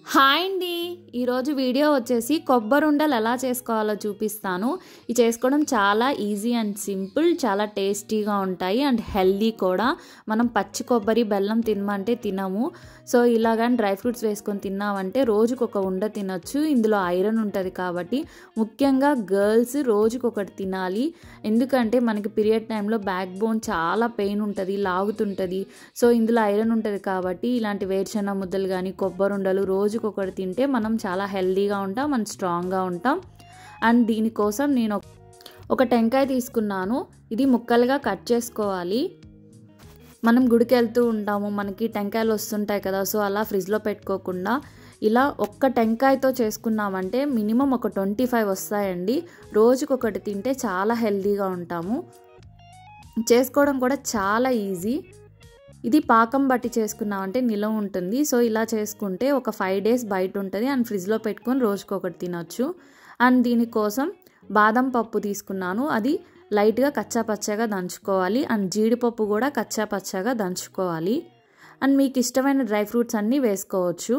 hi అండి ఈరోజు video వచ్చేసి కొబ్బరి ఉండలు ఎలా చేసుకోవాలో చూపిస్తాను ఇది చేసుకోవడం చాలా ఈజీ అండ్ సింపుల్ చాలా టేస్టీగా ఉంటాయి అండ్ హెల్దీ కూడా మనం పచ్చి కొబ్బరి బెల్లం తినమంటే తినము సో ఇలాగని డ్రై ఫ్రూట్స్ వేసుకొని తిన్నామంటే రోజుకు ఒక ఉండ తినొచ్చు ఇందులో ఐరన్ ఉంటుంది కాబట్టి ముఖ్యంగా గర్ల్స్ రోజుకు ఒకటి తినాలి ఎందుకంటే మనకి పీరియడ్ టైంలో బ్యాక్ బోన్ చాలా పెయిన్ ఉంటుంది లాగుతుంటుంది సో ఇందులో ఐరన్ ఉంటుంది కాబట్టి ఇలాంటి వేరుశెనగ ముద్దలు కానీ కొబ్బరి ఉండలు రోజుకు ఒకటి తింటే మనం చాలా హెల్దీగా ఉంటాం అండ్ స్ట్రాంగ్గా ఉంటాం అండ్ దీనికోసం నేను ఒక టెంకాయ తీసుకున్నాను ఇది ముక్కలుగా కట్ చేసుకోవాలి మనం గుడికి వెళ్తూ ఉంటాము మనకి టెంకాయలు వస్తుంటాయి కదా సో అలా ఫ్రిడ్జ్లో పెట్టుకోకుండా ఇలా ఒక్క టెంకాయతో చేసుకున్నామంటే మినిమం ఒక ట్వంటీ ఫైవ్ వస్తాయండి రోజుకొకటి తింటే చాలా హెల్తీగా ఉంటాము చేసుకోవడం కూడా చాలా ఈజీ ఇది పాకం బట్టి చేసుకున్నామంటే నిలవ ఉంటుంది సో ఇలా చేసుకుంటే ఒక ఫైవ్ డేస్ బయట ఉంటుంది అండ్ ఫ్రిడ్జ్లో పెట్టుకొని రోజుకొకటి తినొచ్చు అండ్ దీనికోసం బాదం పప్పు తీసుకున్నాను అది లైట్గా కచ్చా పచ్చగా దంచుకోవాలి అండ్ జీడిపప్పు కూడా కచ్చా పచ్చగా దంచుకోవాలి అండ్ మీకు ఇష్టమైన డ్రై ఫ్రూట్స్ అన్నీ వేసుకోవచ్చు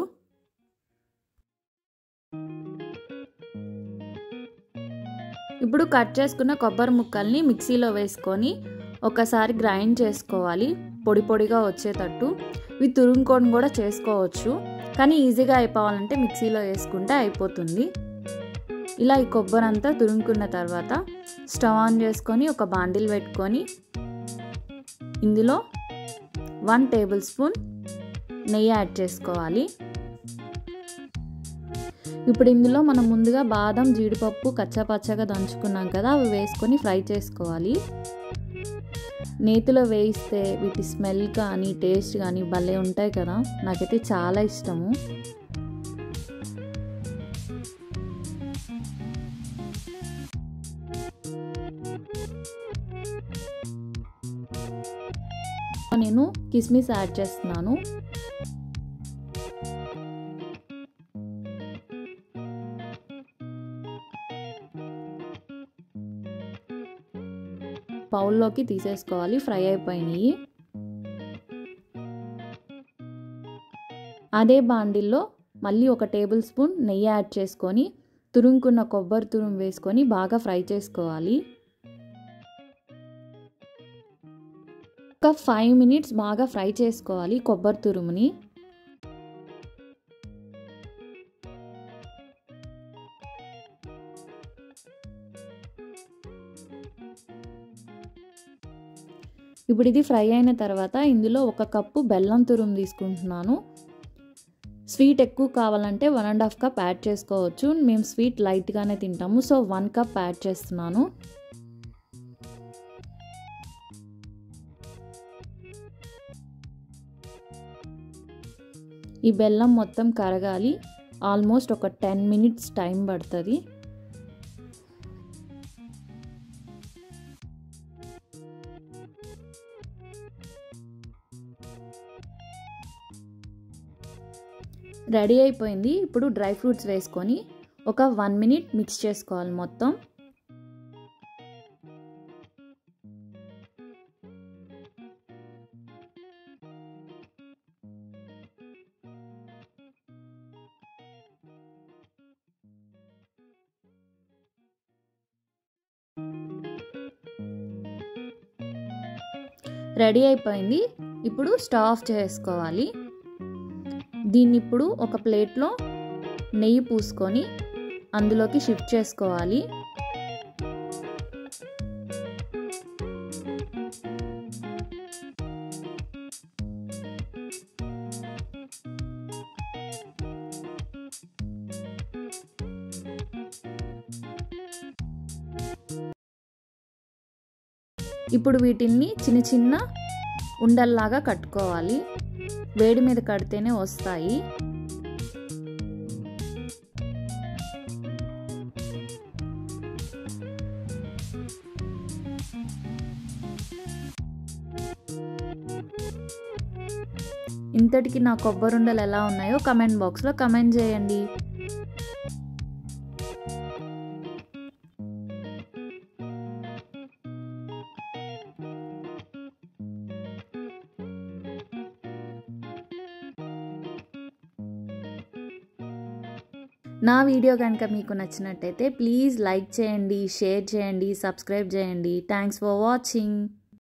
ఇప్పుడు కట్ చేసుకున్న కొబ్బరి ముక్కల్ని మిక్సీలో వేసుకొని ఒకసారి గ్రైండ్ చేసుకోవాలి పొడి పొడిగా వచ్చేటట్టు ఇవి తురుముకొని కూడా చేసుకోవచ్చు కానీ ఈజీగా అయిపోవాలంటే మిక్సీలో వేసుకుంటే అయిపోతుంది ఇలా ఈ కొబ్బరి అంతా తురుముకున్న తర్వాత స్టవ్ ఆన్ చేసుకొని ఒక బాండిల్ పెట్టుకొని ఇందులో వన్ టేబుల్ స్పూన్ నెయ్యి యాడ్ చేసుకోవాలి ఇప్పుడు ఇందులో మనం ముందుగా బాదం జీడిపప్పు కచ్చాపచ్చగా దంచుకున్నాం కదా అవి వేసుకొని ఫ్రై చేసుకోవాలి నేతిలో వేయిస్తే వీటి స్మెల్ కానీ టేస్ట్ కానీ భలే ఉంటాయి కదా నాకైతే చాలా ఇష్టము నేను కిస్మిస్ యాడ్ చేస్తున్నాను బౌల్లోకి తీసేసుకోవాలి ఫ్రై అయిపోయినాయి అదే బాండిల్లో మళ్ళీ ఒక టేబుల్ స్పూన్ నెయ్యి యాడ్ చేసుకొని తురుముకున్న కొబ్బరి తురుము వేసుకొని బాగా ఫ్రై చేసుకోవాలి ఒక ఫైవ్ మినిట్స్ బాగా ఫ్రై చేసుకోవాలి కొబ్బరి తురుముని ఇప్పుడు ఇది ఫ్రై అయిన తర్వాత ఇందులో ఒక కప్పు బెల్లం తురుము తీసుకుంటున్నాను స్వీట్ ఎక్కువ కావాలంటే one and half cup add చేసుకోవచ్చు మేము స్వీట్ లైట్గానే తింటాము సో వన్ కప్ యాడ్ చేస్తున్నాను ఈ బెల్లం మొత్తం కరగాలి ఆల్మోస్ట్ ఒక టెన్ మినిట్స్ టైం పడుతుంది రెడీ అయిపోయింది ఇప్పుడు డ్రై ఫ్రూట్స్ వేసుకొని ఒక వన్ మినిట్ మిక్స్ చేసుకోవాలి మొత్తం రెడీ అయిపోయింది ఇప్పుడు స్టవ్ ఆఫ్ చేసుకోవాలి దీన్ని ఇప్పుడు ఒక ప్లేట్లో నెయ్యి పూసుకొని అందులోకి షిఫ్ట్ చేసుకోవాలి ఇప్పుడు వీటిల్ని చిన్న చిన్న ఉండల్లాగా కట్టుకోవాలి వేడి మీద కడితేనే వస్తాయి ఇంతటికి నా కొబ్బరుండలు ఎలా ఉన్నాయో కమెంట్ బాక్స్లో కమెంట్ చేయండి నా వీడియో కనుక మీకు నచ్చినట్టయితే ప్లీజ్ లైక్ చేయండి షేర్ చేయండి సబ్స్క్రైబ్ చేయండి థ్యాంక్స్ ఫర్ వాచింగ్